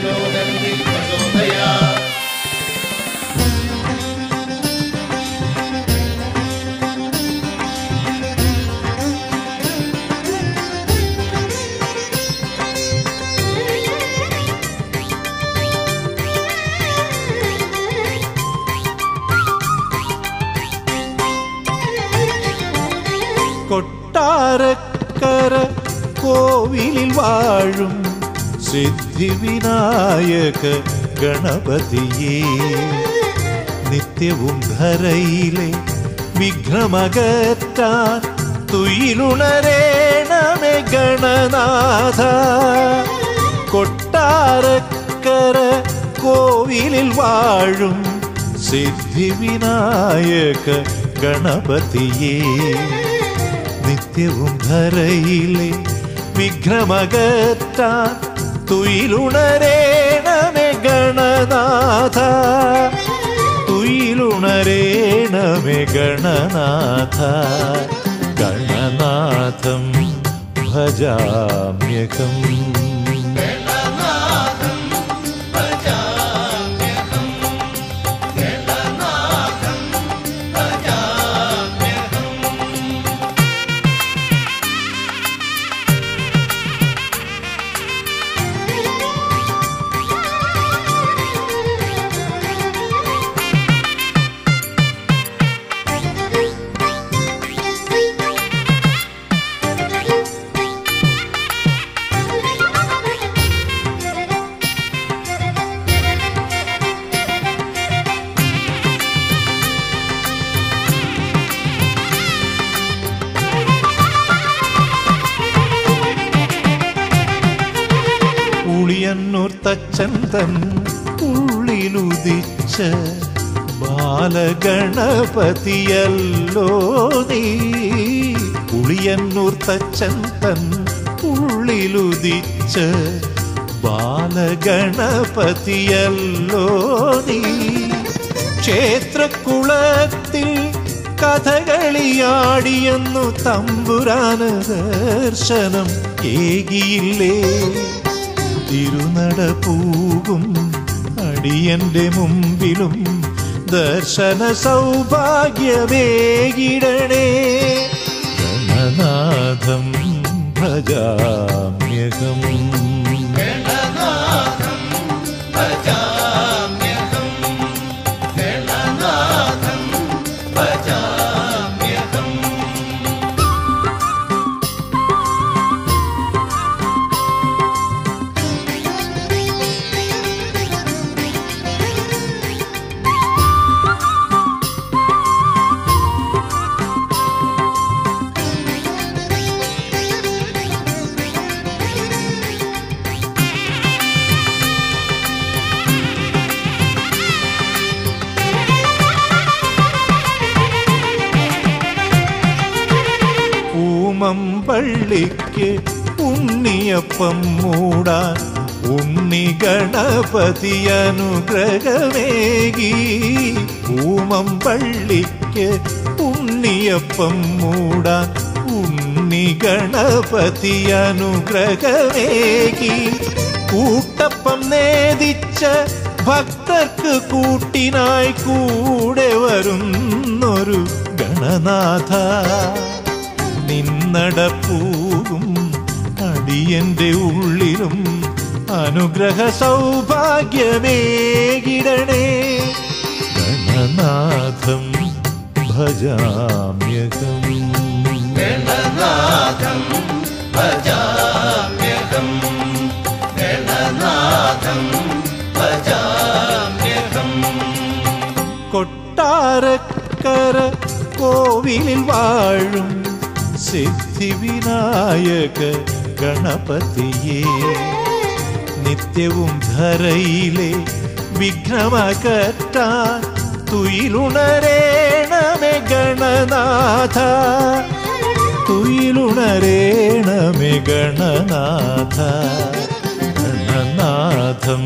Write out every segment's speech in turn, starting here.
പ്രചോദയതി പ്രചോദയാ കൊട്ടാരക്കര കോവിലിൽ വാഴും സിദ്ധിവിനായക ഗണപതിയേ നിത്യവും ധരയിലെ വിഘ്നമകറ്റാൻ തുയിലുണരേണമേ ഗണനാഥ കൊട്ടാരക്കര കോവിലിൽ വാഴും സിദ്ധിവിനായക ഗണപതിയേ നിത്യവും ധരയിലെ വിഘ്നമകറ്റാൻ തുയിലുണരേണമേ ഗണനാഥ തുയിലുണരേണമേ ഗണനാഥ ഗണനാഥം ഭജാമ്യകം ഉളിയന്നൂർ തച്ചൻ തൻ ഉള്ളിലുദിച്ച ബാലഗണപതിയല്ലോ നീ ഉളിയന്നൂർ തച്ചൻ തൻ ഉള്ളിലുദിച്ച ബാലഗണപതിയല്ലോ നീ ക്ഷേത്രക്കുളത്തിൽ കഥകളിയാടിയെന്നു തമ്പുരാന് ദർശനം ഏകിയില്ലേ തിരുനട പൂകും അടിയന്റെ മുമ്പിലും ദർശന സൗഭാഗ്യമേകിടണേ ഗണനാഥം ഭജാമ്യകം ഊമമ്പള്ളിക്ക് ഉണ്ണിയപ്പം മൂടാൻ ഉണ്ണി ഗണപതി അനുഗ്രഹമേകി ഊമമ്പള്ളിക്ക് ഉണ്ണിയപ്പം മൂടാൻ ഉണ്ണി ഗണപതി അനുഗ്രഹമേകി കൂട്ടപ്പം നേദിച്ച ഭക്തർക്ക് കൂട്ടിനായി കൂടെ വരുന്നൊരു ഗണനാഥ നിന്നടപ്പൂകും അടിയന്റെ ഉള്ളിലും അനുഗ്രഹ സൗഭാഗ്യമേകിടണേ ഗണനാഥം ഭജാമ്യകം ഗണനാഥം ഭജാമ്യഹം ഗണനാഥം ഭജാമ്യഹം കൊട്ടാരക്കര കോവിലിൽ വാഴും സിദ്ധിവിനായക ഗണപതിയെ നിത്യവും ധരയിലെ വിഘ്നമകറ്റാൻ തുയിലുണരേണമേ ഗണനാഥ തുയിലുണരേണമേ ഗണനാഥ ഗണനാഥം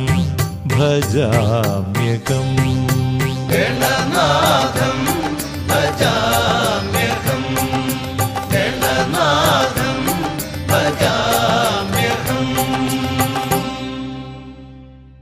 ഭജാമ്യകം ഗണനാഥം ഭജാമ്യഹം ഗണനാഥം ഭജാമ്യഹം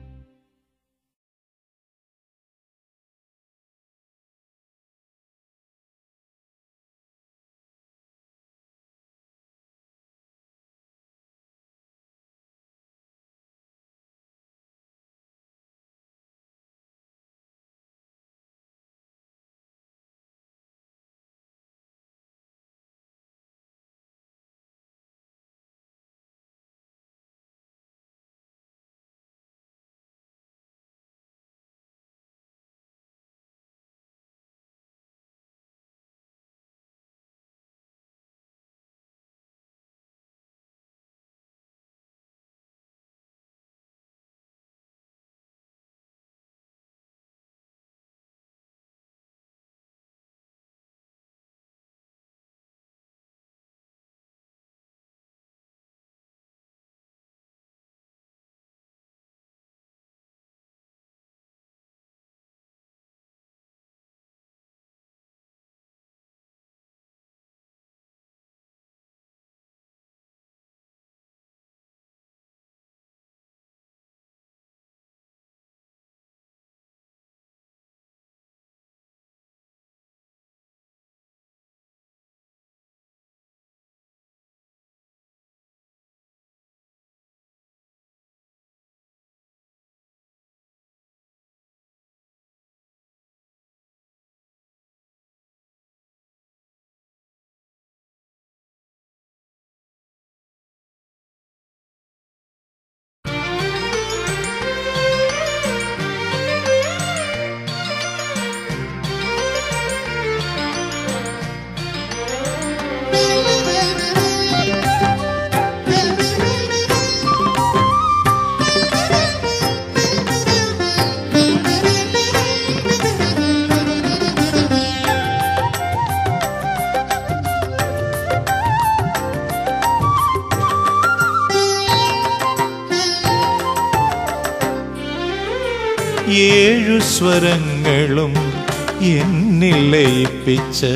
സ്വരങ്ങളും എന്നിൽ ലയിപ്പിച്ച്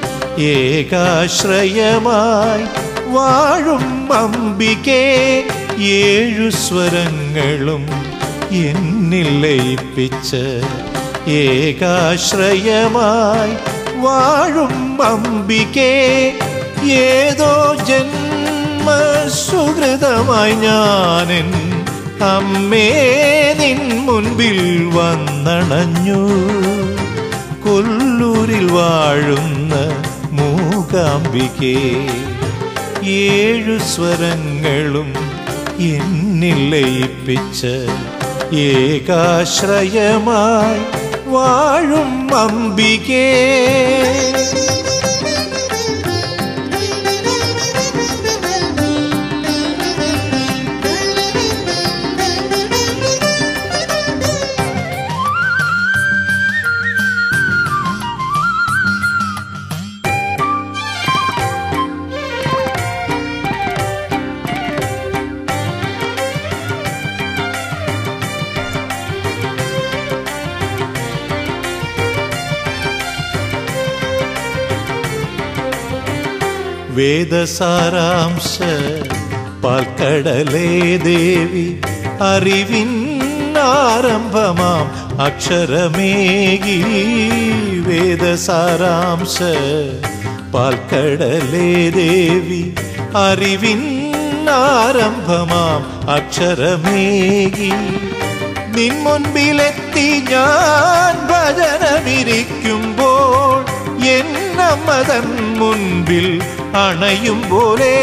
ഏകാശ്രയമായി വാഴും അംബികേ ഏഴു സ്വരങ്ങളും എന്നിൽ ലയിപ്പിച്ച് ഏകാശ്രയമായി വാഴും അംബികേ ഏതോ ജന്മസുഹൃതമായി ഞാനെൻ അമ്മേ നിൻ മുൻപിൽ വന്നണഞ്ഞു കൊല്ലൂരിൽ വാഴുന്ന മൂകാംബികേ ഏഴു സ്വരങ്ങളും എന്നിൽ ലയിപ്പിച്ച് ഏകാശ്രയമായി വാഴും അംബികേ വേദസാരാംശ പാൽക്കടലേ ദേവി അറിവിൻ ആരംഭമാം അക്ഷരമേകി വേദസാരാംശ പാൽക്കടലേ ദേവി അറിവിൻ ആരംഭമാം അക്ഷരമേകി നിൻ മുൻപിലെത്തി ഞാൻ ഭജനമിരിക്കുമ്പോൾ എന്നമ്മതൻ മുൻപിൽ അണയും പോലെ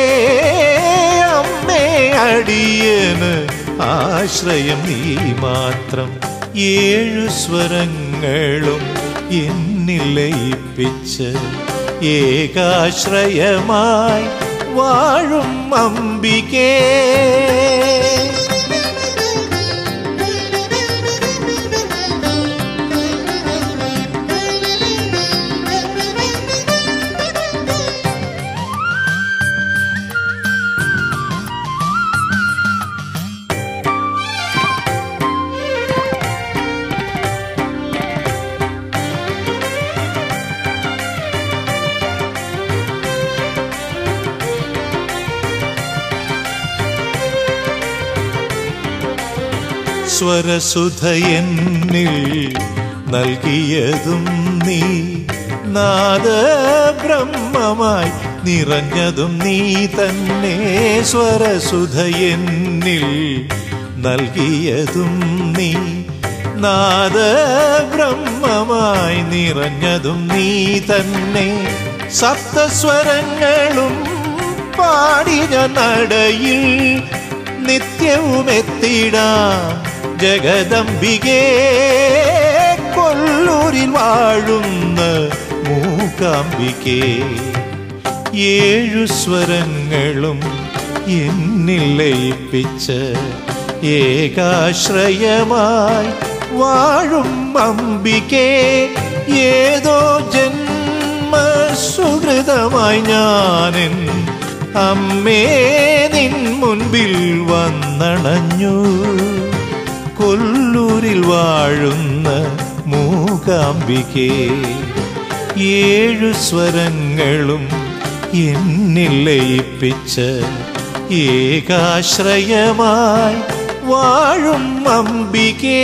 അമ്മേ അടിയന് ആശ്രയം നീ മാത്രം ഏഴു സ്വരങ്ങളും എന്നിൽ ലയിപ്പിച്ച് ഏകാശ്രയമായി വാഴും അംബികേ സ്വരസുധയെന്നിൽ നൽകിയതും നീ നാദ ബ്രഹ്മമായി നിറഞ്ഞതും നീ തന്നെ സ്വരസുധയെന്നിൽ നൽകിയതും നീ നാദ ബ്രഹ്മമായി നിറഞ്ഞതും നീ തന്നെ സപ്തസ്വരങ്ങളും പാടിയ നടയിൽ നിത്യവും എത്തിടാം ജഗദംബികേ കൊല്ലൂരിൽ വാഴുന്ന മൂകാംബികേ ഏഴു സ്വരങ്ങളും എന്നിൽ ലയിപ്പിച്ച് ഏകാശ്രയമായി വാഴും അംബികേ ഏതോ ജന്മസുഹൃതമായി ഞാനെൻ അമ്മേ നിൻ മുൻപിൽ വന്നണഞ്ഞു കൊല്ലൂരിൽ വാഴുന്ന മൂകാംബികേ ഏഴു സ്വരങ്ങളും എന്നിൽ ലയിപ്പിച്ച് ഏകാശ്രയമായി വാഴും അംബികേ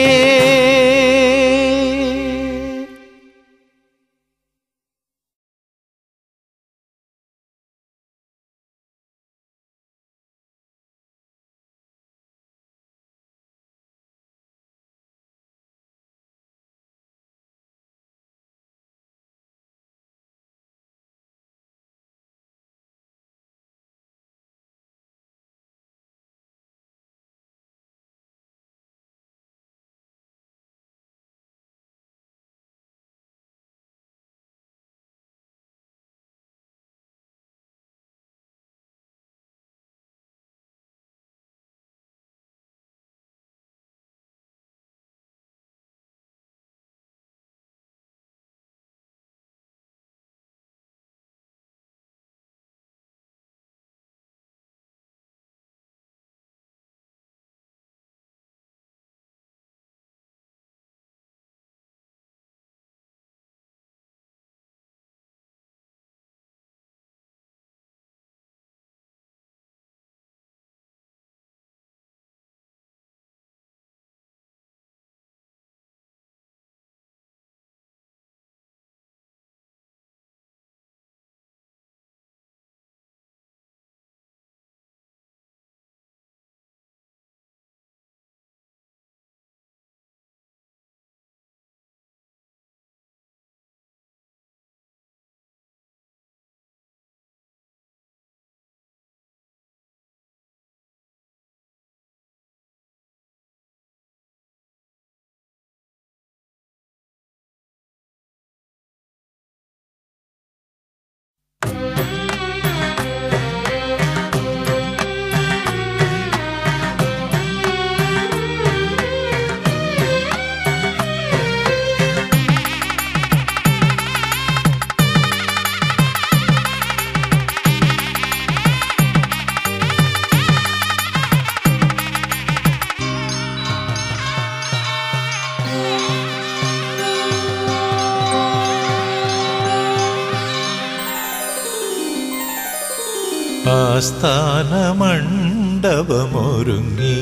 ആസ്ഥാനമണ്ഡപമൊരുങ്ങി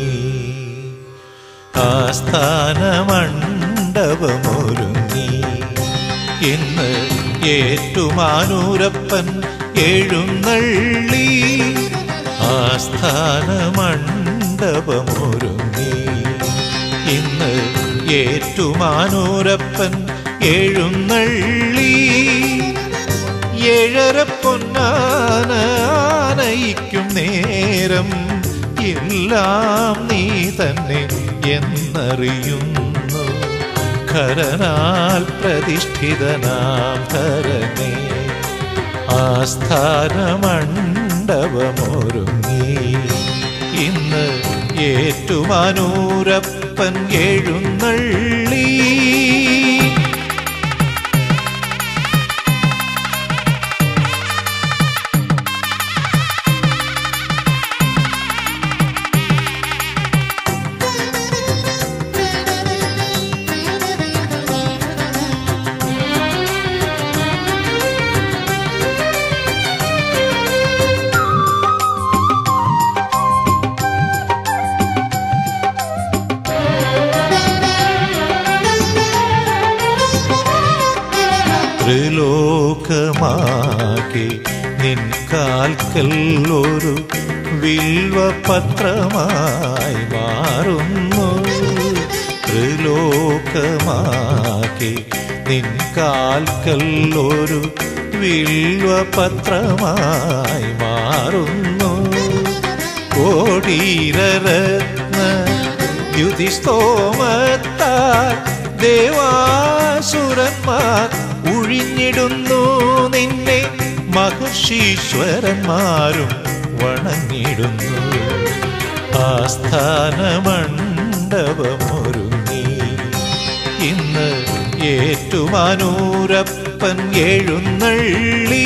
ആസ്ഥാനമണ്ഡപമൊരുങ്ങി ഇന്ന് ഏറ്റുമാനൂരപ്പൻ എഴുന്നള്ളി ആസ്ഥാനമണ്ഡപമൊരുങ്ങി ഇന്ന് ഏറ്റുമാനൂരപ്പൻ എഴുന്നള്ളി ഏഴര പൊന്നാന ആനയിക്കും നേരം എല്ലാം നീ തന്നെ എന്നറിയുന്നു ഖരനാൽ പ്രതിഷ്ഠിതനാം ധരനെ ആസ്ഥാനമണ്ഡപമൊരുങ്ങി ഇന്ന് ഏറ്റുമാനൂരപ്പൻ എഴുന്നള്ളി ത്രിലോകമാകെ നിൻ കാൽക്കൽ ഒരു വിൽവപത്രമായി മാറുന്നു ത്രിലോകമാകെ നിൻ കാൽക്കൽ ഒരു വിൽവപത്രമായി മാറുന്നു കോടീരരത്ന യുതിസ്തോമത്താൽ ദേവാസുരന്മാർ ഒഴിഞ്ഞിടുന്നു നിന്നെ മഹർഷീശ്വരന്മാരും വണങ്ങിടുന്നു ആസ്ഥാനമണ്ഡപമൊരുങ്ങി ഇന്ന് ഏറ്റുമാനൂരപ്പൻ എഴുന്നള്ളി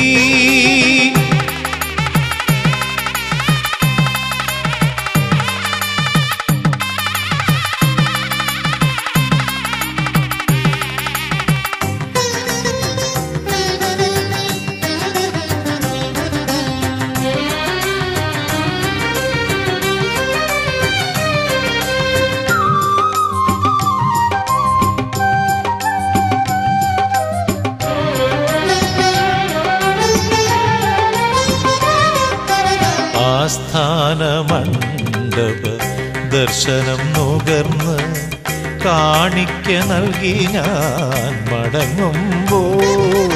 ആസ്ഥാനമണ്ഡപ ദർശനം നുകർന്ന് കാണിക്ക നൽകി ഞാൻ മടങ്ങുമ്പോൾ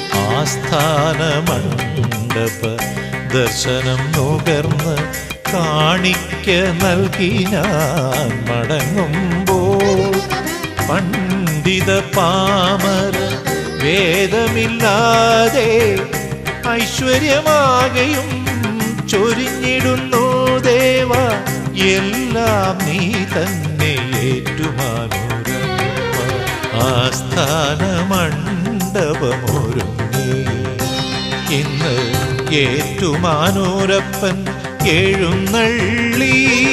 ആസ്ഥാനമണ്ഡപ ദർശനം നുകർന്ന് കാണിക്ക നൽകി ഞാൻ മടങ്ങുമ്പോൾ പണ്ഡിത പാമര വേദമില്ലാതെ ഐശ്വര്യമാകയും ചൊരിഞ്ഞിടുന്നു ദേവ എല്ലാം നീ തന്നെ ഏറ്റുമാനൂരപ്പ ആസ്ഥാനമണ്ഡപമൊരുങ്ങി ഇന്ന് ഏറ്റുമാനൂരപ്പൻ എഴുന്നള്ളി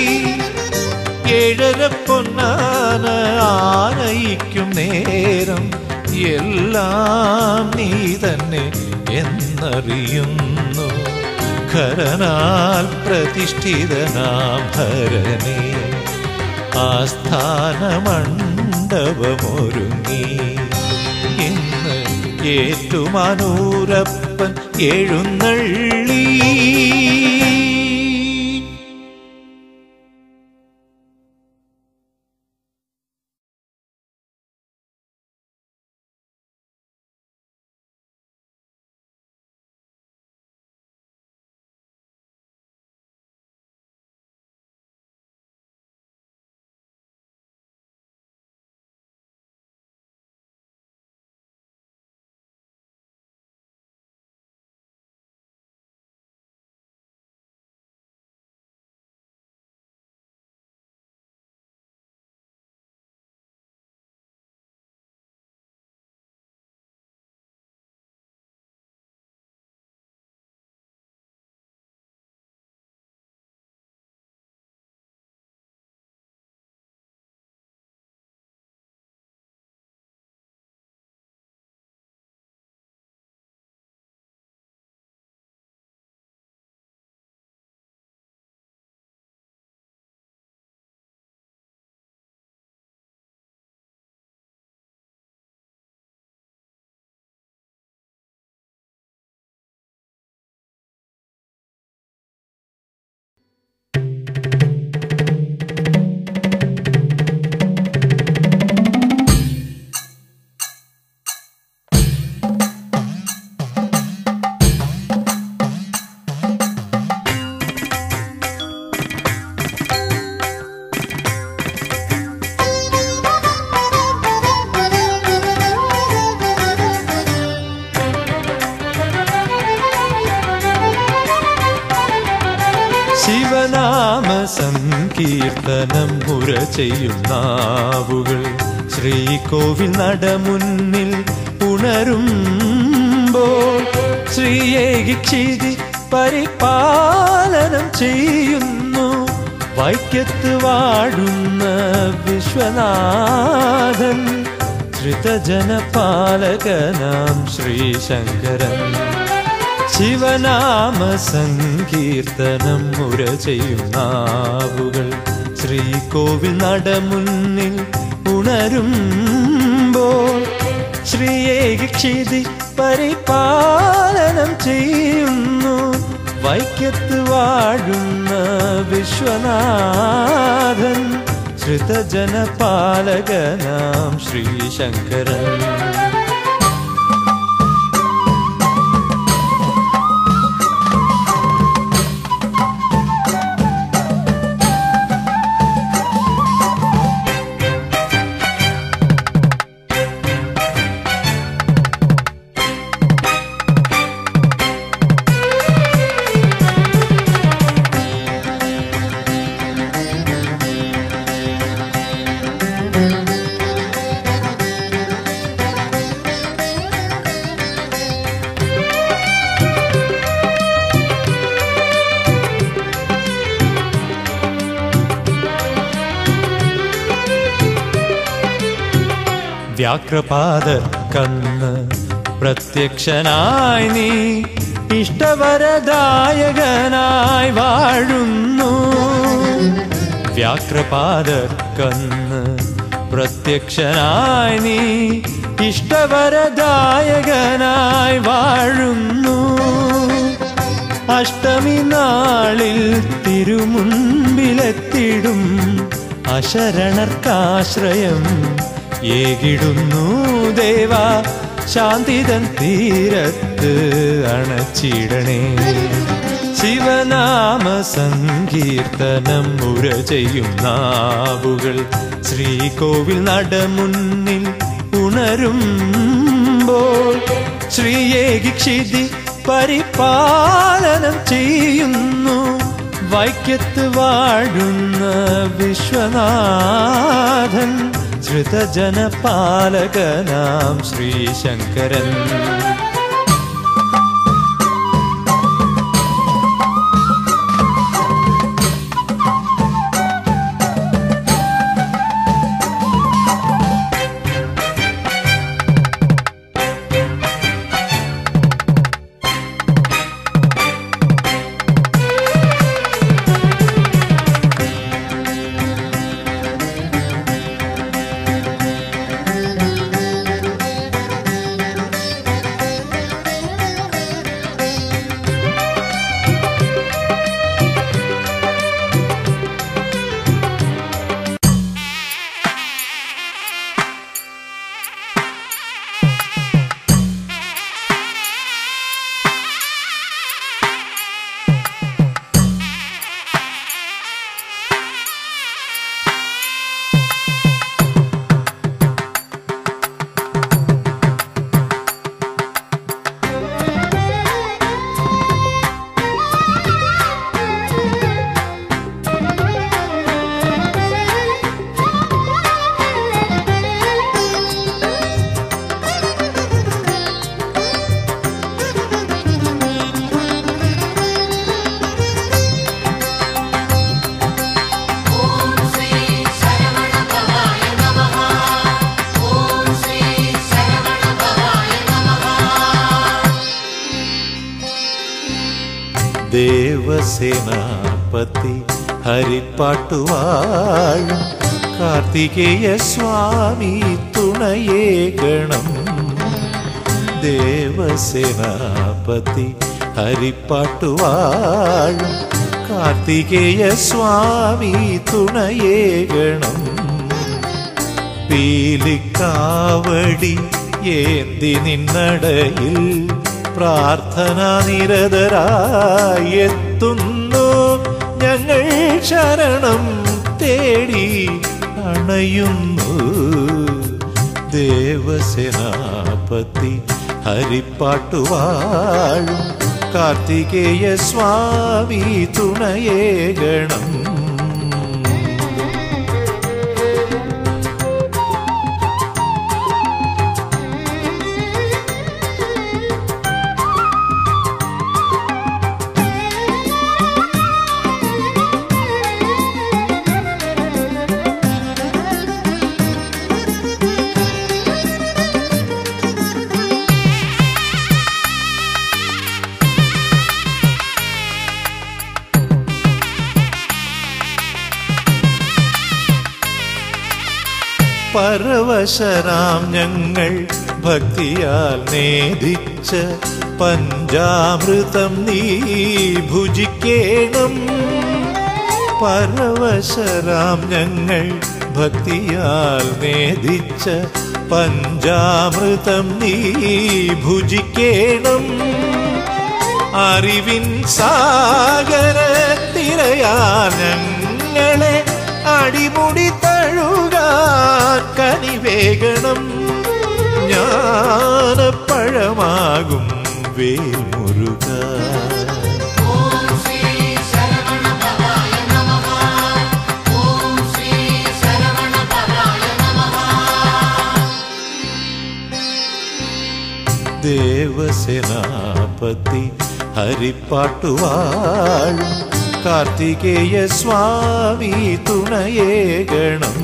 ഏഴര പൊന്നാന ആനയിക്കും നേരം എല്ലാം നീ തന്നെ എന്നറിയുന്നു ഖരനാൽ പ്രതിഷ്ഠിതനാം ഭരനെ ആസ്ഥാനമണ്ഡപമൊരുങ്ങി ഇന്ന് ഏറ്റുമാനൂരപ്പൻ എഴുന്നള്ളി ശിവനാമ സങ്കീർത്തനം മുര ചെയ്യുന്നാവുകൾ ശ്രീകോവിൽ നടമുന്നിൽ ഉണരുമ്പോൾ ശ്രീയേകിക്ഷിതി പരിപാലനം ചെയ്യുന്നു വൈക്കത്ത് വാഴുന്ന വിശ്വനാഥൻ ധൃതജനപാലകനാം ശ്രീശങ്കരൻ ശിവനാമ സങ്കീർത്തനം മുര ചെയ്യുന്നാവുകൾ ശ്രീകോവിൽ നടമുന്നിൽ ഉണരുമ്പോൾ ശ്രീയേകിക്ഷിതി പരിപാലനം ചെയ്യുന്നു വൈക്കത്ത് വാഴുന്ന വിശ്വനാഥൻ ശ്രുതജനപാലകനാം ശ്രീശങ്കരൻ വ്യാക്രപാദർ കന്ന് പ്രത്യക്ഷനായി നീ ഇഷ്ടവരദായകനായി വാഴുന്നു വ്യാക്രപാദർ കന്ന് പ്രത്യക്ഷനായി നീ ഇഷ്ടവരദായകനായി വാഴുന്നു അഷ്ടമി നാളിൽ തിരുമുൻപിലെത്തിടും അശരണർക്കാശ്രയം ഏകിടുന്നു ദേവ ശാന്തിതൻ തീരത്ത് അണച്ചിടണേ ശിവനാമ സങ്കീർത്തനം മുര ചെയ്യും നാവുകൾ ശ്രീകോവിൽ നടമുന്നിൽ ഉണരുമ്പോൾ ശ്രീയേകിക്ഷിതി പരിപാലനം ചെയ്യുന്നു വൈക്കത്ത് വാഴുന്ന വിശ്വനാഥൻ ശ്രുതജനപാലകനാം ശ്രീശങ്കരൻ ദേവസേനാപതി ഹരിപ്പാട്ടുവാഴും കാർത്തികേയ സ്വാമി തുണയേകണം ദേവസേനാപതി ഹരിപ്പാട്ടുവാഴും കാർത്തികേയ സ്വാമി തുണയേകണം പീലിക്കാവടി ഏന്തി നിന്നടയിൽ പ്രാർത്ഥന നിരതരായി എത്തുന്നു ഞങ്ങൾ ശരണം തേടി അണയുന്നു ദേവസേനാപതി ഹരിപ്പാട്ടുവാഴും കാർത്തികേയ സ്വാമി തുണയേകണം പരവശരാം ഞങ്ങൾ ഭക്തിയാൽ നേദിച്ച പഞ്ചാമൃതം നീ ഭുജിക്കേണം പരവശരാം ഞങ്ങൾ ഭക്തിയാൽ നേദിച്ച പഞ്ചാമൃതം നീ ഭുജിക്കേണം അറിവിൻ സാഗര തിരയാ ഞങ്ങളെ അടിമുടി തഴുകാൻ കനിവേഗണം ജ്ഞാനപ്പഴമാകും വേൽമുരുക ഓം ശ്രീ ശരവണ ഭവായ നമഃ ഓം ശ്രീ ശരവണ ഭവായ നമഃ ദേവസേനാപതി ഹരിപ്പാട്ടുവാഴും കാർത്തികേയ സ്വാമി തുണയേകണം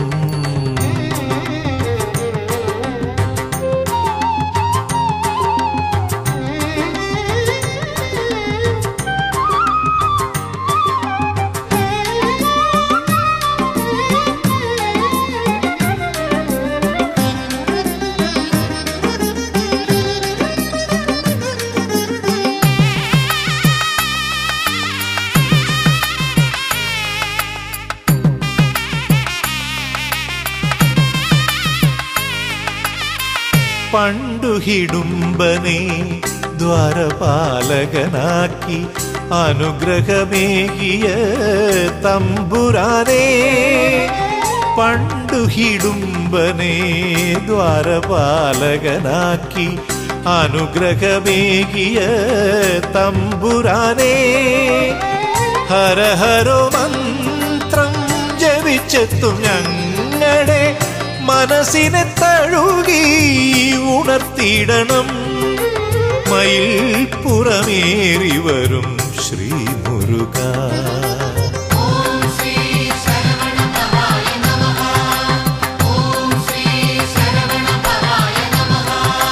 പണ്ടു ഹിടുംബനെ ദ്വാരപാലകനാക്കി അനുഗ്രഹമേകിയ തമ്പുരാനെ പണ്ടു ഹിടുംബനെ ദ്വാരപാലകനാക്കി അനുഗ്രഹമേകിയ തമ്പുരാനെ ഹരഹരോ മന്ത്രം ജപിച്ചെത്തും ഞങ്ങളുടെ മനസ്സിനെ തഴുകി ഉണർത്തിയിടണം മയിൽ പുറമേറി വരും ശ്രീ മുരുക ഓം ശ്രീ ശരവണ ഭവായ നമഃ ഓം ശ്രീ ശരവണ ഭവായ നമഃ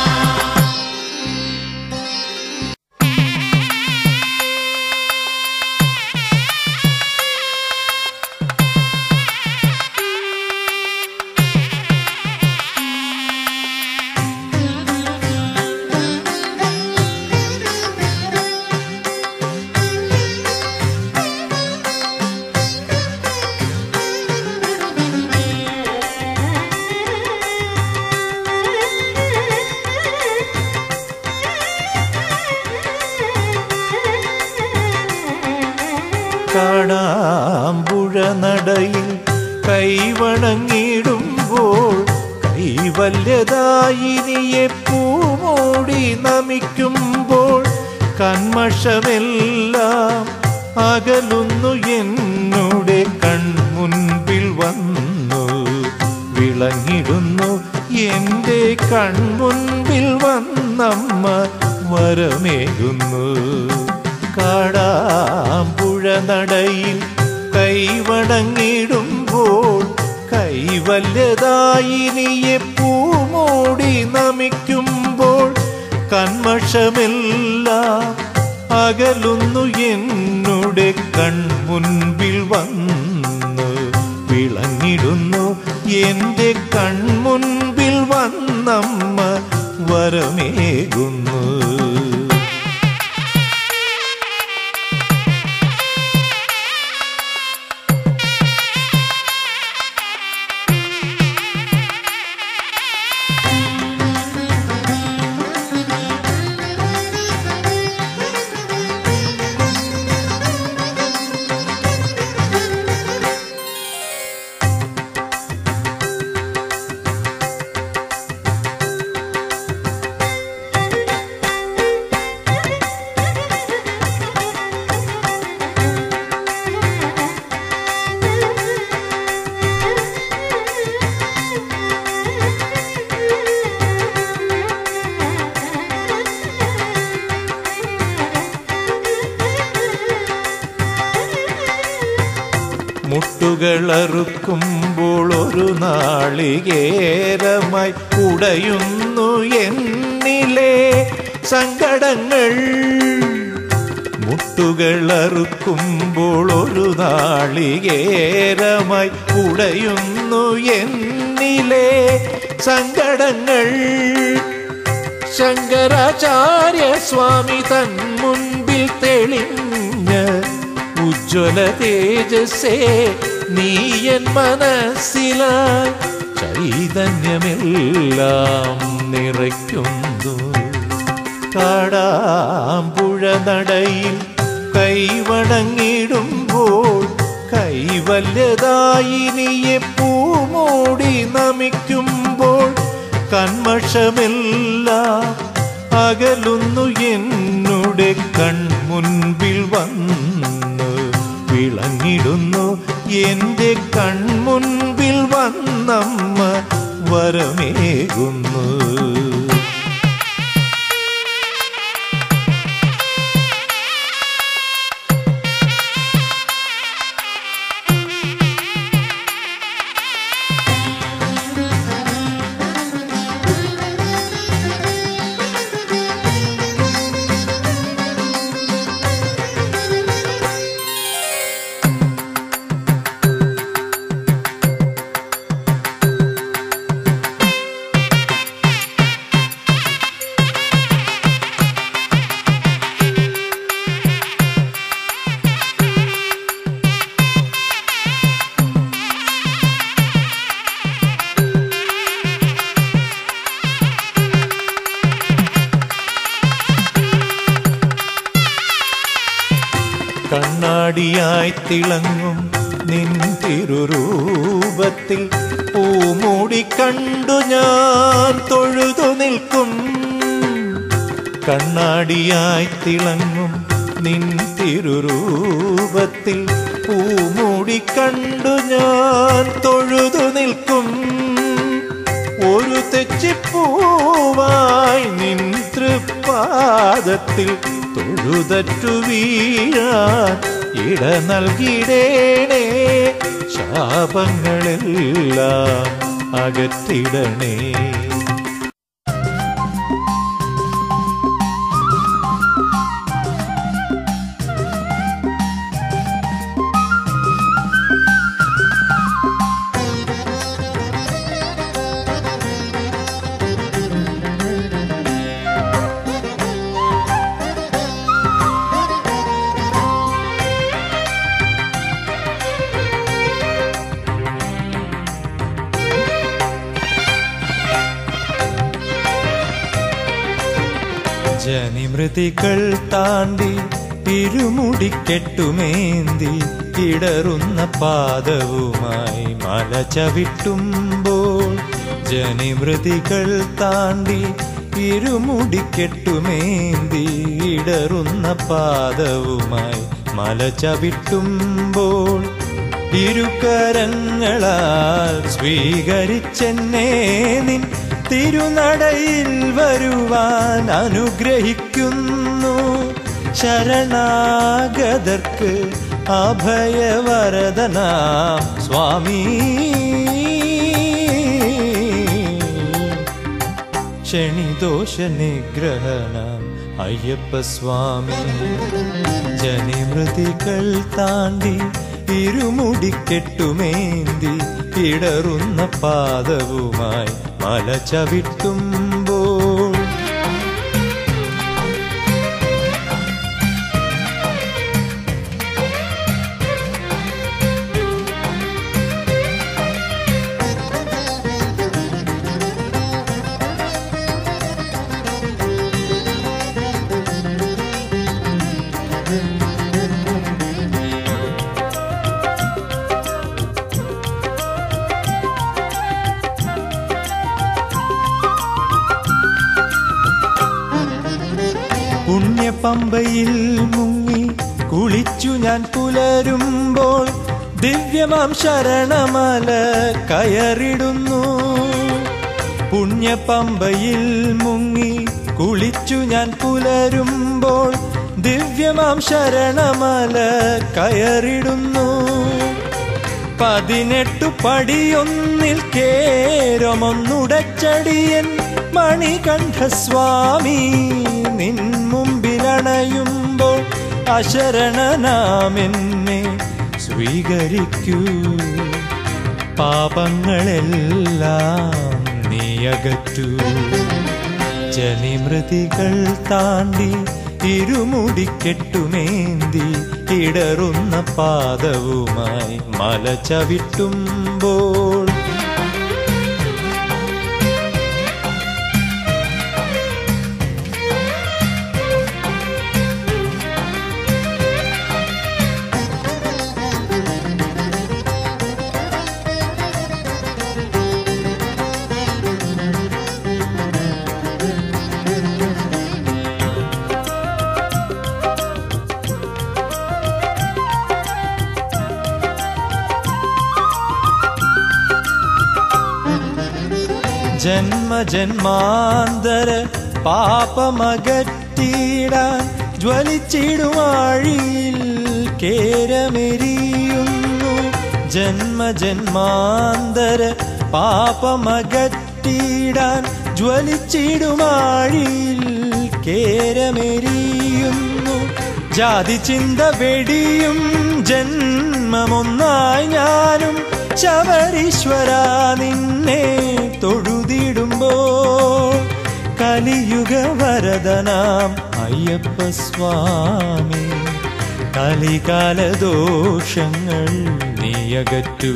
കാണാമ്പുഴ നടയിൽ കൈവണങ്ങിടുമ്പോൾ കൈവല്യതായിനിയെ പൂമൂടി നമിക്കുമ്പോൾ കന്മഷമെല്ലാം അകലുന്നു എന്നുടെ കൺമുൻപിൽ വന്നു വിളങ്ങിടുന്നു എൻ്റെ കൺമുൻപിൽ വന്നമ്മ വരമേകുന്നു കാടാമ്പുഴ നടയിൽ കൈവണങ്ങിടുമ്പോൾ കൈവല്യതായിനിയെ പൂമൂടി നമിക്കുമ്പോൾ കന്മഷമെല്ലാം അകലുന്നു എന്നുടെ കൺമുൻപിൽ വന്നു വിളങ്ങിടുന്നു എൻ്റെ കൺമുൻപിൽ വന്നമ്മ വരമേകുന്നു മുട്ടുകളറുക്കുമ്പോൾ ഒരു നാളികേരമായി ഉടയുന്നു എന്നിലെ സങ്കടങ്ങൾ മുട്ടുകളറുക്കുമ്പോൾ ഒരു നാളികേരമായി ഉടയുന്നു എന്നിലെ സങ്കടങ്ങൾ ശങ്കരാചാര്യ സ്വാമി തൻ മുൻപിൽ തെളിഞ്ഞ ഉജ്ജ്വല തേജസ്സേ നീയൻ മനസ്സിലായി ചൈതന്യമെല്ലാം നിറയ്ക്കുന്നു കാടാമ്പുഴ നടയിൽ കൈവണങ്ങിടുമ്പോൾ കൈവല്യതായിനിയെ പൂമൂടി നമിക്കുമ്പോൾ കന്മഷമെല്ലാം അകലുന്നു എന്നുടെ കൺമുൻപിൽ വന്ന് വിളങ്ങിടുന്നു എൻ്റെ കൺമുൻപിൽ വന്നമ്മ വരമേകുന്നു കണ്ണാടിയായി തിളങ്ങും നിൻ തിരുരൂപത്തിൽ പൂമൂടി കണ്ടു ഞാൻ തൊഴുതു നിൽക്കും കണ്ണാടിയായി തിളങ്ങും നിൻ തിരുരൂപത്തിൽ പൂമൂടി കണ്ടു ഞാൻ തൊഴുതു നിൽക്കും ഒരു തെച്ചിപ്പൂവായി നിൻ തൃപ്പാദത്തിൽ തൊഴുതറ്റു വീഴാൻ ഇട നൽകിടേണേ ശാപങ്ങളെല്ലാം അകറ്റിടണേ ജനിമൃതികൾ താണ്ടി ഇരുമുടിക്കെട്ടുമേന്തി ഇടറുന്ന പാദവുമായി മല ചവിട്ടുമ്പോൾ ജനിമൃതികൾ താണ്ടി ഇരുമുടിക്കെട്ടുമേന്തി ഇടറുന്ന പാദവുമായി മല ചവിട്ടുമ്പോൾ ഇരുകരങ്ങളാൽ സ്വീകരിച്ചെന്നെ നിൻ തിരുനടയിൽ വരുവാൻ അനുഗ്രഹിക്കുന്നു ശരണാഗതർക്ക് അഭയവരദനാം സ്വാമി ക്ഷണിദോഷ നിഗ്രഹണം അയ്യപ്പ സ്വാമി ജനിമൃതികൾ താണ്ടി ഇരുമുടിക്കെട്ടുമേന്തി ഇടറുന്ന പാദവുമായി മല ചവിട്ടുമ്പോൾ പുണ്യപമ്പയിൽ മുങ്ങി കുളിച്ചു ഞാൻ പുലരുമ്പോൾ ദിവ്യമാം ശരണമല കയറിടുന്നു പുണ്യപമ്പയിൽ മുങ്ങി കുളിച്ചു ഞാൻ പുലരുമ്പോൾ ദിവ്യമാം ശരണമല കയറിടുന്നു പതിനെട്ടു പടിയൊന്നിൽ കേരമൊന്നുടച്ചടിയൻ മണികണ്ഠസ്വാമി നിൻ മുമ്പിലണയുമ്പോൾ അശരണനാമെന്നെ സ്വീകരിക്കൂ പാപങ്ങളെല്ലാം നീയകറ്റൂ ജനിമൃതികൾ താണ്ടി ഇരുമുടിക്കെട്ടുമേന്തി ഇടറുന്ന പാദവുമായി മല ചവിട്ടുമ്പോൾ ജന്മജന്മാന്തര പാപമകറ്റിടാൻ ജ്വലിച്ചിടുവാഴിയിൽ കേരമെരിയുന്നു ജന്മജന്മാന്തര പാപമകറ്റിടാൻ ജ്വലിച്ചിടുവാഴിയിൽ കേരമെരിയുന്നു ജാതി ചിന്ത വെടിയും ജന്മമൊന്നായി ഞാനും ശബരീശ്വര നിന്നെ തൊഴുതിടുമ്പോൾ കലിയുഗ വരദനാം അയ്യപ്പ സ്വാമി കലികാല ദോഷങ്ങൾ നീയകറ്റൂ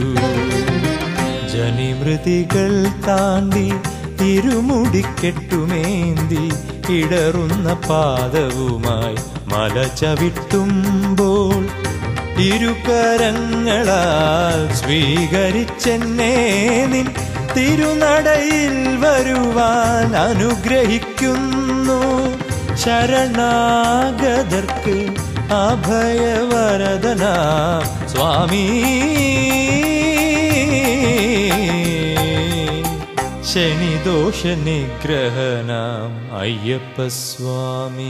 ജനിമൃതികൾ താണ്ടി ഇരുമുടിക്കെട്ടുമേന്തി ഇടറുന്ന പാദവുമായി മല ചവിട്ടുമ്പോൾ ഇരുകരങ്ങളാൽ സ്വീകരിച്ചെന്നെ നിൻ തിരുനടയിൽ വരുവാൻ അനുഗ്രഹിക്കുന്നു ശരണാഗതർക്ക് അഭയവരദന സ്വാമി ശനിദോഷ നിഗ്രഹനാം അയ്യപ്പ സ്വാമി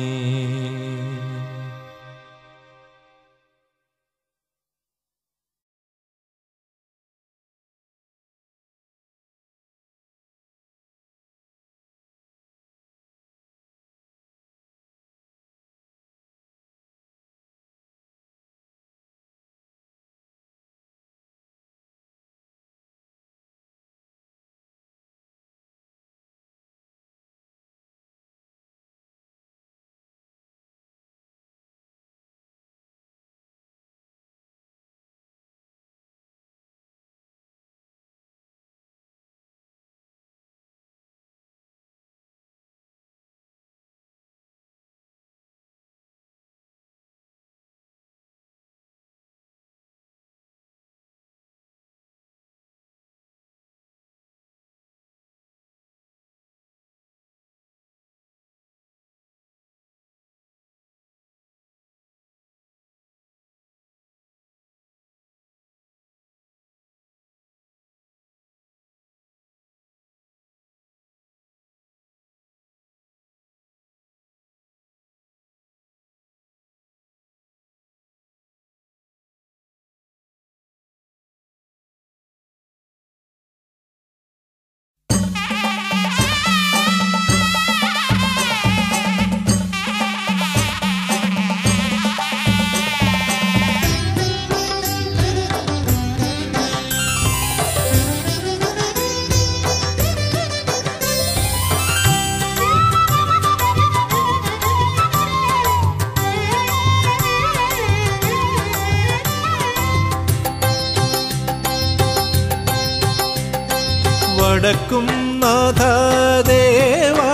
വടക്കും നാഥദേവ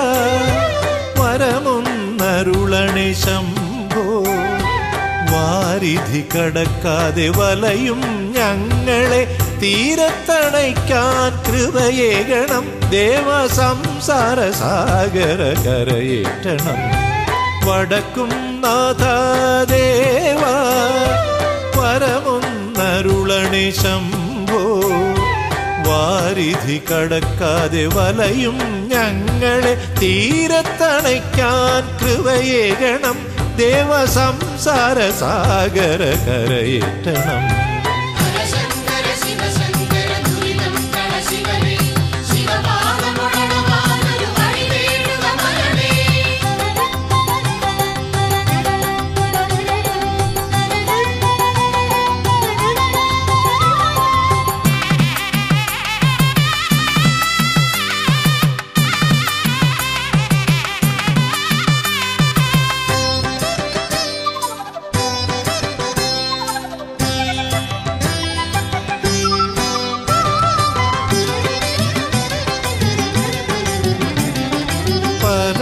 വരമൊന്നരുളണി ശംഭോ വാരിധി കടക്കാതെ വലയും ഞങ്ങളെ തീരത്തണയ്ക്കാൻ കൃപയേകണം ദേവ സംസാര സാഗര കരയേറ്റണം വടക്കും നാഥദേവ പരമൊന്നരുളണി ശംഭോ വാരിധി കടക്കാതെ വലയും ഞങ്ങളെ തീരത്തണയ്ക്കാൻ കൃപയേകണം ദേവ സംസാര സാഗര കരയേറ്റണം ഹരശങ്കര ശിവ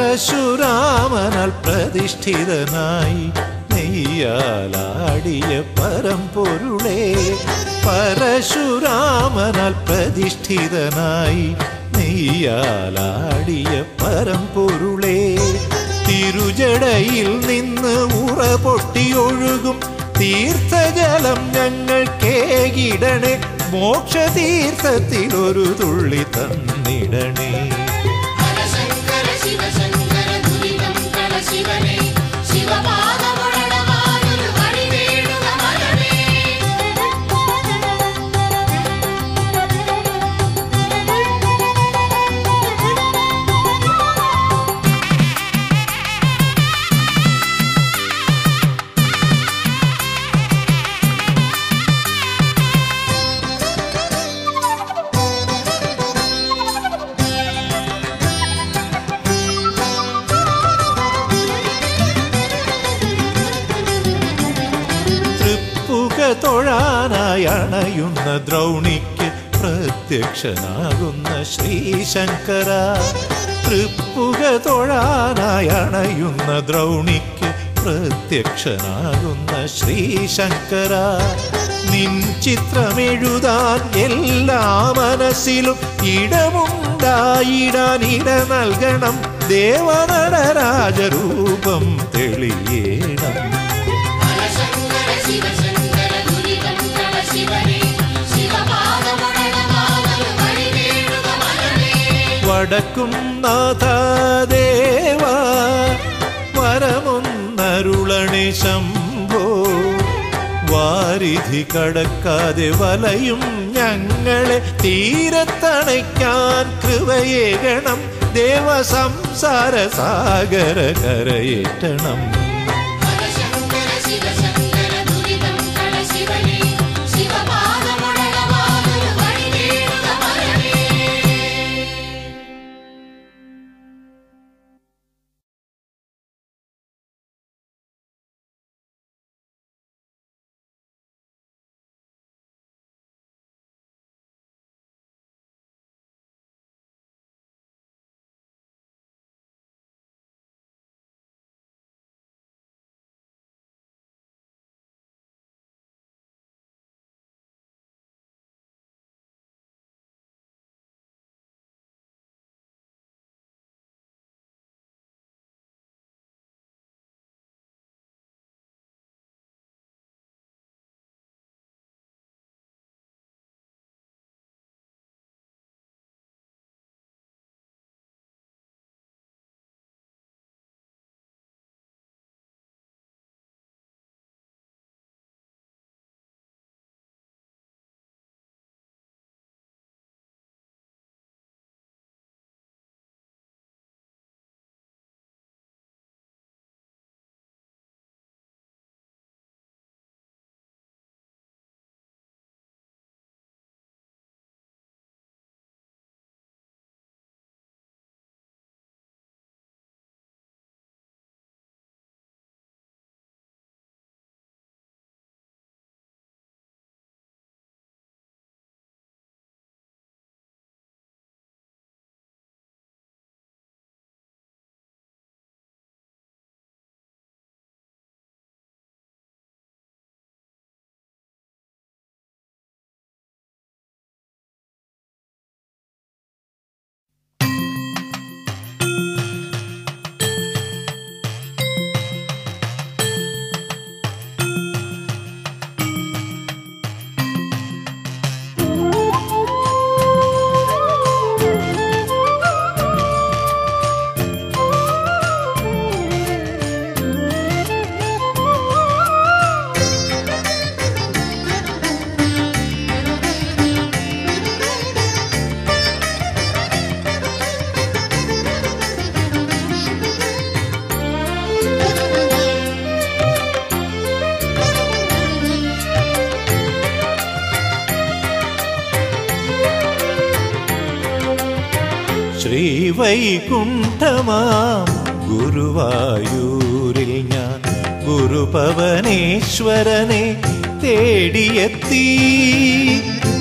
പരശുരാമനാൽ പ്രതിഷ്ഠിതനായി നെയ്യാലാടിയ പരമ്പൊരുളേ പരശുരാമനാൽ പ്രതിഷ്ഠിതനായി നെയ്യാലാടിയ പരമ്പൊരുളേ തിരുജടയിൽ നിന്ന് ഉറ പൊട്ടിയൊഴുകും തീർത്ഥജലം ഞങ്ങൾ കേകിടണേ മോക്ഷതീർത്ഥത്തിൽ ഒരു തുള്ളി തന്നിടണേ ഹരശങ്കര ശിവശങ്കര ദുരിതം കള ശിവനേ ശിവപാദമുഴണമാനൊരു വഴി വേണുക മലമേ തൃപ്പുക തൊഴാനായി അണയുന്ന ദ്രൗണിക്ക് പ്രത്യക്ഷനാകുന്ന ശ്രീശങ്കര തൃപ്പുക തൊഴാനായി അണയുന്ന ദ്രൗണിക്ക് പ്രത്യക്ഷനാകുന്ന ശ്രീശങ്കര നിൻ ചിത്രമെഴുതാൻ എല്ലാ മനസ്സിലും ഇടമുണ്ടായിടാൻ ഇട നൽകണം ദേവനടരാജരൂപം തെളിയേണം ഹരശങ്കര ശിവശങ്കര ദുരിതം കള ശിവനേ ശിവപാദമുഴണമാനൊരു വഴി വേണുക മലമേ വടക്കും നാഥാദേവ വരമൊന്നരുളണി ശംഭോ വാരിധി കടക്കാതെ വലയും ഞങ്ങളെ തീരത്തണയ്ക്കാൻ കൃപയേകണം ദേവ സംസാര സാഗര കരയേറ്റണം ഹരശങ്കര ശിവശങ്കര ദുരിതം കള ശിവനേ ശിവപാദമുഴണമാനൊരു വഴി വേണുക മലമേ ശ്രീവൈകുണ്ഠമാം ഗുരുവായൂരിൽ ഞാൻ ഗുരുപവനേശ്വരനെ തേടിയെത്തി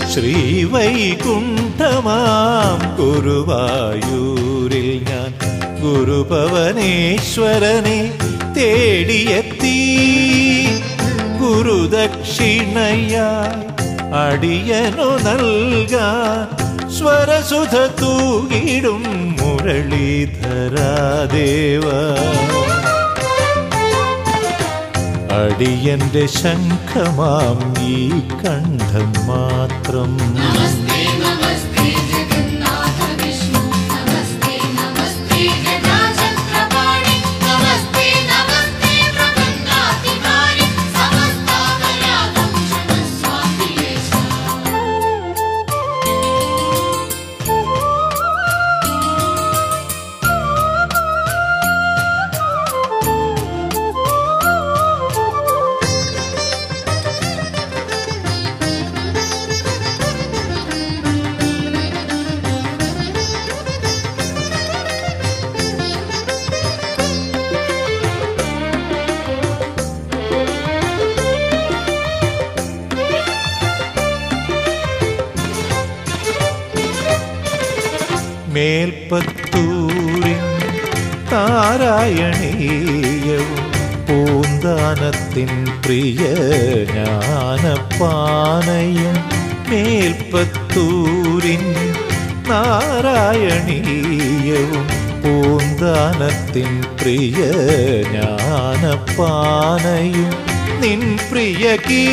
ശ്രീവൈകുണ്ഠമാം ഗുരുവായൂരിൽ ഞാൻ ഗുരുഭവനേശ്വരനെ തേടിയെത്തി ഗുരുദക്ഷിണയായി അടിയനു നൽകാൻ സ്വരസുധ തൂകിടും മുരളീധരാദേവ അടിയന്റെ ശംഖമാം ഈ കണ്ഠം മാത്രം നമസ്തേ നമസ്തേ ജഗന്നാഥ വിഷ്ണു നമസ്തേ നമസ്തേ ഗജാചക്രപാണി നമസ്തേ നമസ്തേ പ്രപന്നാതികാരി സമസ്താപരാധം ക്ഷമസ്വാമിയേശ മേൽപ്പത്തൂരിൻ താരായണീയവും പൂന്താനത്തിൻ പ്രിയ ജ്ഞാനപ്പാനയും മേൽപ്പത്തൂരിൻ നാരായണീയവും പൂന്താനത്തിൻ പ്രിയ ജ്ഞാനപ്പാനയും നിൻ പ്രിയ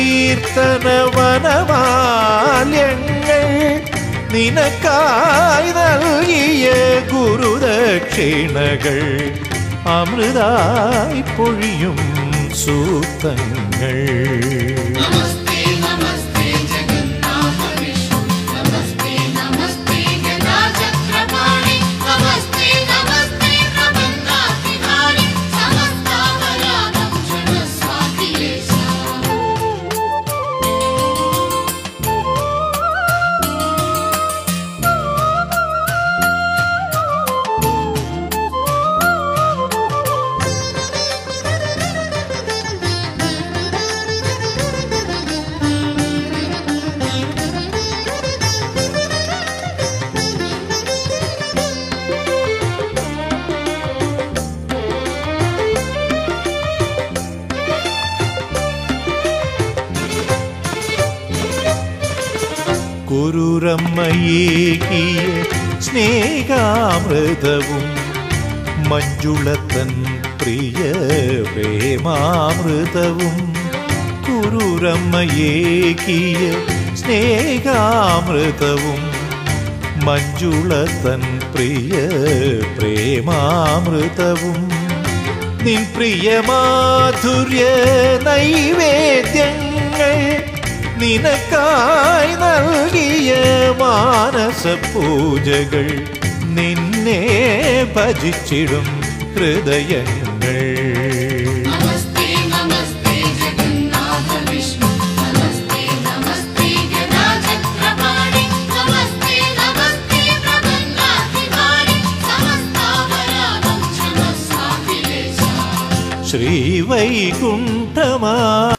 കീർത്തനവനമാല്യങ്ങൾ നിനക്കായി നൽകിയ ഗുരുദക്ഷിണകൾ അമൃതായി പൊഴിയും സൂത്തങ്ങൾ നമസ്തേ നമസ്തേ ജഗന്നാഥ വിഷ്ണു നമസ്തേ നമസ്തേ ഗജാചക്രപാണി നമസ്തേ നമസ്തേ പ്രപന്നാതികാരി സമസ്താപരാധം ക്ഷമസ്വാമിയേശ കുരുരമ്മയേകിയ സ്നേഹാമൃതവും മഞ്ജുളത്തൻ പ്രിയ പ്രേമാമൃതവും കുരുരമ്മയേകിയ സ്നേഹാമൃതവും മഞ്ജുളത്തൻ പ്രിയ പ്രേമാമൃതവും നിൻ പ്രിയ മാധുര്യ നൈവേദ്യങ്ങൾ നിനക്കായി നൽകിയ മാനസ പൂജകൾ നിന്നെ ഭജിച്ചിടും ഹൃദയങ്ങൾ നമസ്തേ നമസ്തേ ജഗന്നാഥ വിഷ്ണു നമസ്തേ നമസ്തേ ഗജാചക്രപാണി നമസ്തേ നമസ്തേ പ്രപന്നാതികാരി സമസ്താപരാധം ക്ഷമസ്വാമിയേശ ശ്രീവൈകുണ്ഠമാ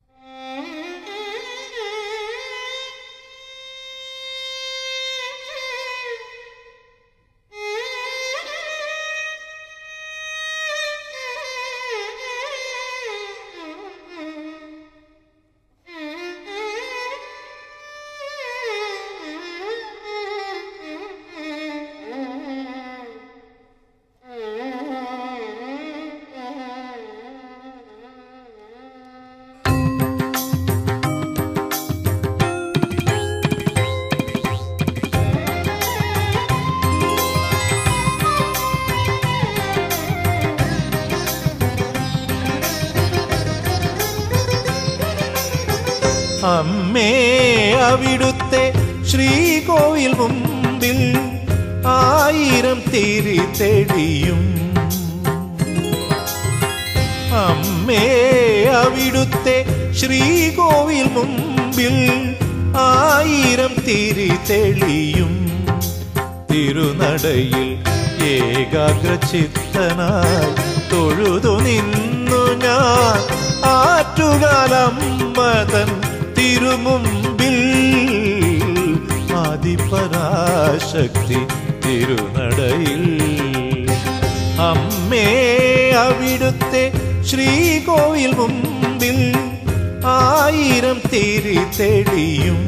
അമ്മേ അവിടുത്തെ ശ്രീകോവിൽ മുമ്പിൽ ആയിരം തിരി തെളിയും അമ്മേ അവിടുത്തെ ശ്രീകോവിൽ മുമ്പിൽ ആയിരം തിരി തെളിയും തിരുനടയിൽ ഏകാഗ്രചിത്തനായി തൊഴുതു നിന്നു ഞാൻ ആറ്റുകാലമ്മതൻ തിരുമുമ്പിൽ ആദിപരാശക്തി തിരുനടയിൽ അമ്മേ അവിടുത്തെ ശ്രീകോവിൽ മുമ്പിൽ ആയിരം തിരി തെളിയും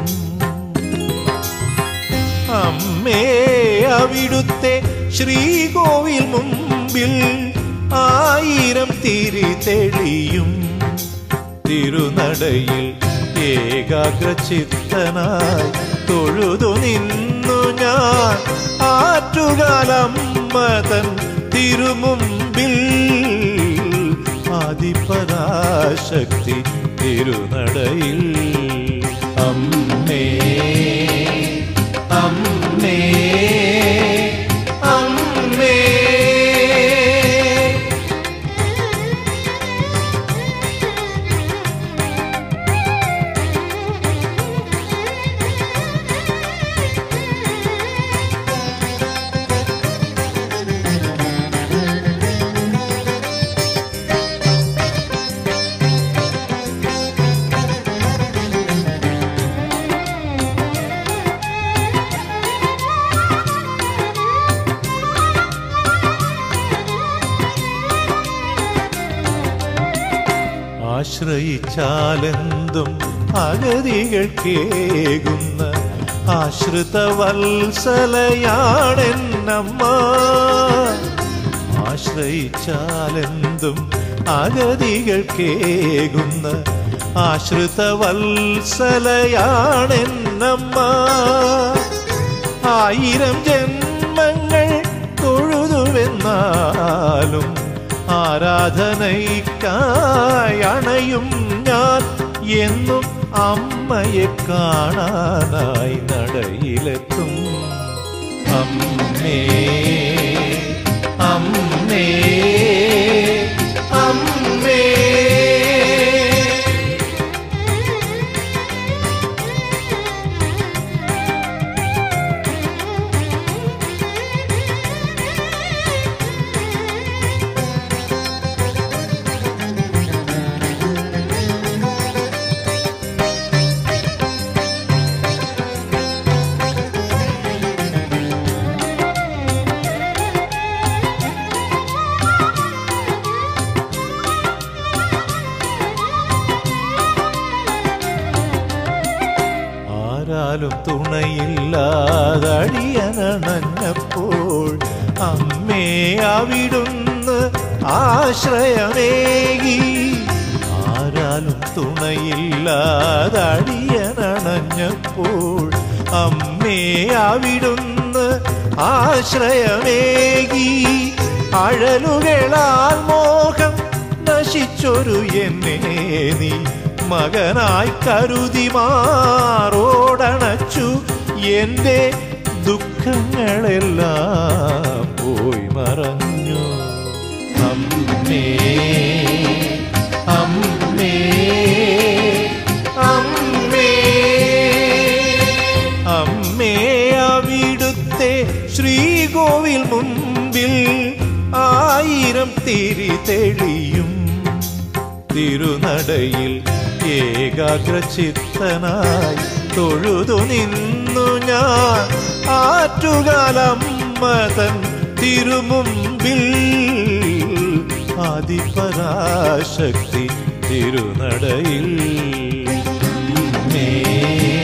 അമ്മേ അവിടുത്തെ ശ്രീകോവിൽ മുമ്പിൽ ആയിരം തിരി തെളിയും തിരുനടയിൽ ഏകാഗ്രചിത്തനായി തൊഴുതു നിന്നു ഞാൻ ആറ്റുകാലമ്മതൻ തിരുമുമ്പിൽ ആദിപരാശക്തി തിരുനടയിൽ അമ്മേ അമ്മേ അമ്മേ ആശ്രയിച്ചാലെന്തും അഗതികൾക്കേകുന്ന ആശ്രിത വത്സലയാണെന്നമ്മ ആശ്രയിച്ചാലെന്തും അഗതികൾക്കേകുന്ന ആശ്രിത വത്സലയാണെന്നമ്മ ആയിരം ജന്മങ്ങൾ തൊഴുതുവെന്നാലും ആരാധനയ്ക്കായി അണയും ഞാൻ എന്നും അമ്മയെ കാണാനായി നടയിലെത്തും അമ്മേ അമ്മേ അമ്മേ ആരാലും തുണയില്ലാതടിയനണഞ്ഞപ്പോൾ അമ്മേ അവിടുന്ന് ആശ്രയമേകി ആരാലും തുണയില്ലാതടിയനണഞ്ഞപ്പോൾ അമ്മേ അവിടുന്ന് ആശ്രയമേകി അഴലുകളാൽ മോഹം നശിച്ചൊരു എന്നെ നീ മകനായി കരുതി മാറോടണച്ചു എൻ്റെ ദുഃഖങ്ങളെല്ലാം പോയി മറഞ്ഞു അമ്മേ അമ്മേ അമ്മേ അമ്മേ അവിടുത്തെ ശ്രീകോവിൽ മുമ്പിൽ ആയിരം തിരി തെളിയും തിരുനടയിൽ ഏകാഗ്രചിത്തനായി തൊഴുതു നിന്നു ഞാൻ ആറ്റുകാലമ്മതൻ തിരുമുമ്പിൽ ആദിപരാശക്തി തിരുനടയിൽ മേ